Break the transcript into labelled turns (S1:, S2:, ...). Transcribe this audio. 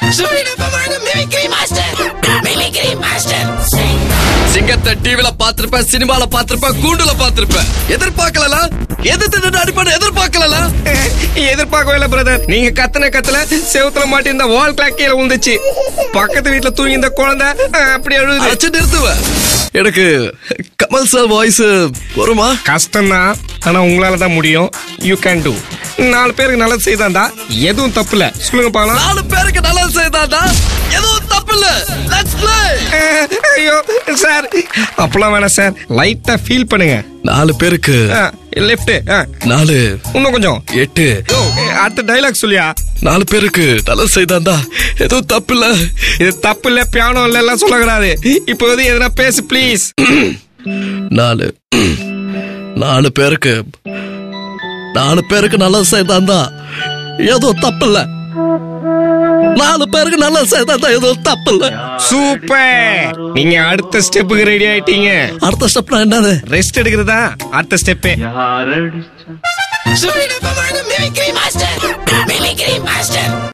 S1: சுழிடப்பமான mimicry master mimicry master
S2: சிங்கத்தை டிவில பாத்திருப்ப சினிமால பாத்திருப்ப கூண்டுல பாத்திருப்ப எதிர்பார்க்கல எதிர்த்து அடிப்படை எதிர்பார்க்கல
S3: எதிர்பார்க்கவே இல்ல பிரதர் நீங்க கத்தன கத்துல செவுத்துல மாட்டி இந்த வால் கிளாக் கீழே விழுந்துச்சு பக்கத்து வீட்டுல தூங்கி இந்த குழந்தை அஹ், அப்படி அழுது
S2: அச்சு நிறுத்துவ எனக்கு கமல் சார் வாய்ஸ் வருமா
S3: கஷ்டம்தான் ஆனா உங்களால தான் முடியும் யூ கேன் டூ நாலு பேருக்கு நல்லது செய்தாண்டா எதுவும் தப்பு இல்ல சொல்லுங்க பாக்கலாம்
S2: நாலு பேருக்கு நல்லது செய்தாடா எதுவும் தப்பு இல்ல லெட்ஸ் ப்ளே
S3: ஐயோ சார் அப்பெல்லாம் வேணாம் சார் லைட்டா ஃபீல் பண்ணுங்க
S2: நாலு பேருக்கு
S3: லெஃப்ட்
S2: நாலு
S3: இன்னும் கொஞ்சம்
S2: எட்டு
S3: யோ, அடுத்த டைலாக் சொல்லியா
S2: நாலு பேருக்கு நல்லது செய்தாண்டா எதுவும் தப்பு இல்ல
S3: இது தப்பு இல்ல பியானோ இல்ல எல்லாம் சொல்லக்கூடாது இப்போ வந்து எதனா பேசு ப்ளீஸ்
S2: நாலு நாலு பேருக்கு நாலு பேருக்கு நல்லது செய்தாண்டா எதுவும் தப்பு இல்ல நாலு பேருக்கு நல்லது செய்தாண்டா எதுவும் தப்பு இல்ல
S3: சூப்பர் நீங்க அடுத்த ஸ்டெப்புக்கு ரெடி ஆயிட்டீங்க
S2: அடுத்த ஸ்டெப்னா என்னது
S3: ரெஸ்ட் எடுக்கிறதா அடுத்த ஸ்டெப்பே
S1: சுழிடப்பமான மிமிக்ரி மாஸ்டர் மிமிக்ரி மாஸ்டர்